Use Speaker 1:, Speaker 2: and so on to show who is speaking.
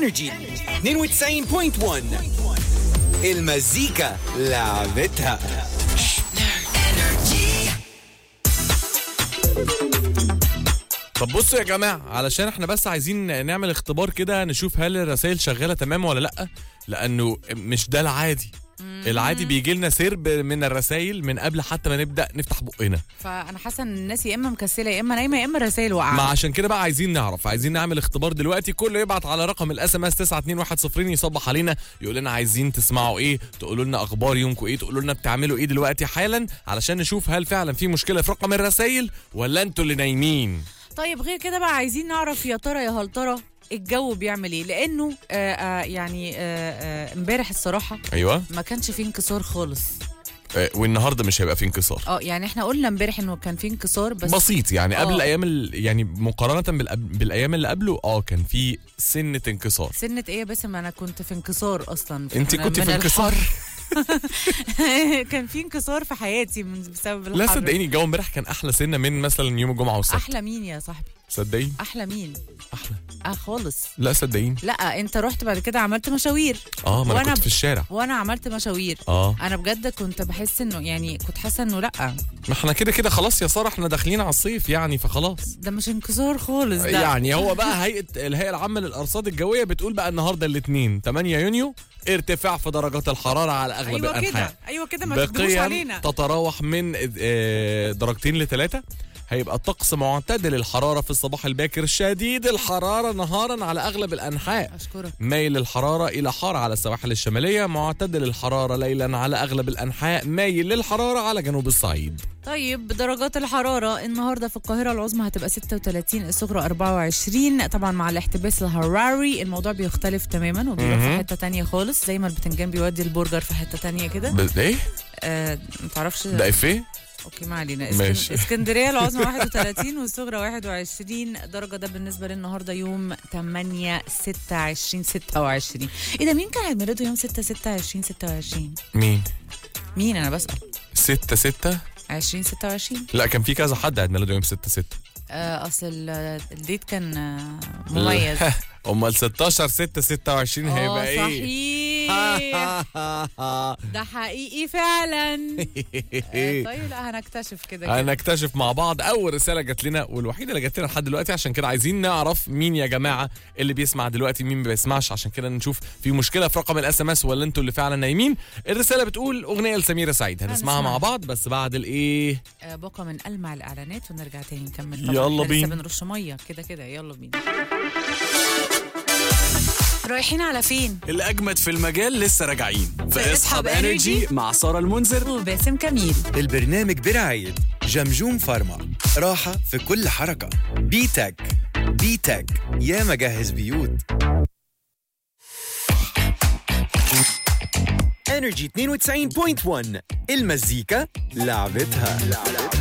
Speaker 1: انرجي 92.1 المزيكا لعبتها
Speaker 2: طب بصوا يا جماعه علشان احنا بس عايزين نعمل اختبار كده نشوف هل الرسائل شغاله تمام ولا لا لانه مش ده العادي العادي بيجي لنا سرب من الرسائل من قبل حتى ما نبدا نفتح بقنا
Speaker 3: فانا حاسه ان الناس يا اما مكسله يا اما نايمه يا اما الرسائل واقعه
Speaker 2: ما عشان كده بقى عايزين نعرف عايزين نعمل اختبار دلوقتي كله يبعت على رقم الاس ام اس 92110 يصبح علينا يقول لنا عايزين تسمعوا ايه تقولوا لنا اخبار يومكم ايه تقولوا لنا بتعملوا ايه دلوقتي حالا علشان نشوف هل فعلا في مشكله في رقم الرسائل ولا انتوا اللي نايمين
Speaker 3: طيب غير كده بقى عايزين نعرف يا ترى يا هل ترى الجو بيعمل ايه لانه آه آه يعني آه، آه، امبارح الصراحه
Speaker 2: ايوه
Speaker 3: ما كانش فيه انكسار خالص
Speaker 2: آه، والنهارده مش هيبقى في انكسار
Speaker 3: اه يعني احنا قلنا امبارح انه كان فيه انكسار بس
Speaker 2: بسيط يعني قبل
Speaker 3: آه.
Speaker 2: الايام ال... يعني مقارنه بالأب- بالايام اللي قبله اه كان في سنه انكسار
Speaker 3: سنة ايه بس ما انا كنت في انكسار اصلا
Speaker 2: انت
Speaker 3: من-
Speaker 2: كنت
Speaker 3: من
Speaker 2: في انكسار
Speaker 3: الحر. كان في انكسار في حياتي من بسبب الحر
Speaker 2: لا صدقيني الجو امبارح كان احلى سنه من مثلا يوم الجمعه والسبت
Speaker 3: احلى مين يا صاحبي
Speaker 2: صدقيني
Speaker 3: احلى مين
Speaker 2: احلى
Speaker 3: اه خالص
Speaker 2: لا صدقيني
Speaker 3: لا انت رحت بعد كده عملت مشاوير
Speaker 2: اه ما انا
Speaker 3: وأنا
Speaker 2: كنت
Speaker 3: ب-
Speaker 2: في الشارع
Speaker 3: وانا عملت مشاوير
Speaker 2: اه
Speaker 3: انا بجد كنت بحس انه يعني كنت حاسه انه لا
Speaker 2: ما احنا كده كده خلاص يا ساره احنا داخلين على الصيف يعني فخلاص
Speaker 3: ده مش انكسار خالص ده
Speaker 2: يعني هو بقى هيئه الهيئه العامه للارصاد الجويه بتقول بقى النهارده الاثنين 8 يونيو ارتفاع في درجات الحراره على اغلب
Speaker 3: ايوه
Speaker 2: الانحاء
Speaker 3: كده ايوه كده ما تكدبوش
Speaker 2: بقيم
Speaker 3: علينا
Speaker 2: تتراوح من آه، درجتين لثلاثة هيبقى الطقس معتدل الحرارة في الصباح الباكر شديد الحرارة نهارا على أغلب الأنحاء
Speaker 3: اشكرك
Speaker 2: مايل الحرارة إلى حار على السواحل الشمالية معتدل الحرارة ليلا على أغلب الأنحاء مايل للحرارة على جنوب الصعيد
Speaker 3: طيب درجات الحرارة النهاردة في القاهرة العظمى هتبقى 36 الصغرى 24 طبعا مع الاحتباس الحراري الموضوع بيختلف تماما وبيروح في
Speaker 2: مهم.
Speaker 3: حتة تانية خالص زي ما البتنجان بيودي البرجر في حتة تانية كده
Speaker 2: ب- إيه؟
Speaker 3: آه متعرفش
Speaker 2: ده إفيه؟
Speaker 3: اوكي ما علينا اسكن...
Speaker 2: ماشي.
Speaker 3: اسكندريه العظمى 31 والصغرى 21 درجه ده بالنسبه للنهارده يوم 8 26 26 ايه ده مين كان عيد ميلاده يوم 6 26 26
Speaker 2: مين؟
Speaker 3: مين انا بسال
Speaker 2: ستة ستة
Speaker 3: 20 26
Speaker 2: لا كان في كذا حد عيد ميلاده يوم ستة ستة
Speaker 3: آه اصل ال- الديت كان آه، مميز
Speaker 2: أمال 16 6 26
Speaker 3: اه
Speaker 2: هيبقى إيه؟
Speaker 3: صحيح ده حقيقي فعلا آه، طيب لا هنكتشف كده كده.
Speaker 2: هنكتشف مع بعض اول رساله جات لنا والوحيده اللي جات لنا لحد دلوقتي عشان كده عايزين نعرف مين يا جماعه اللي بيسمع دلوقتي مين ما بيسمعش عشان كده نشوف في مشكله في رقم الاس ام اس ولا انتوا اللي فعلا نايمين الرساله بتقول اغنيه لسميره سعيد هنسمعها
Speaker 3: هنسمعها.
Speaker 2: مع بعض بس بعد الايه
Speaker 3: آه، بقى من ألمع الإعلانات ونرجع تاني نكمل
Speaker 2: يلا
Speaker 3: إحنا لسه
Speaker 2: بينا.
Speaker 3: بنرش مية كده كده يلا بينا رايحين على فين؟
Speaker 4: الأجمد في المجال لسه راجعين
Speaker 3: في اسحب Energy
Speaker 4: مع سارة المنذر
Speaker 3: وباسم كميل
Speaker 1: البرنامج برعاية جمجوم فارما راحة في كل حركة بيتك بيتك يا مجهز بيوت انرجي 92.1 المزيكا لعبتها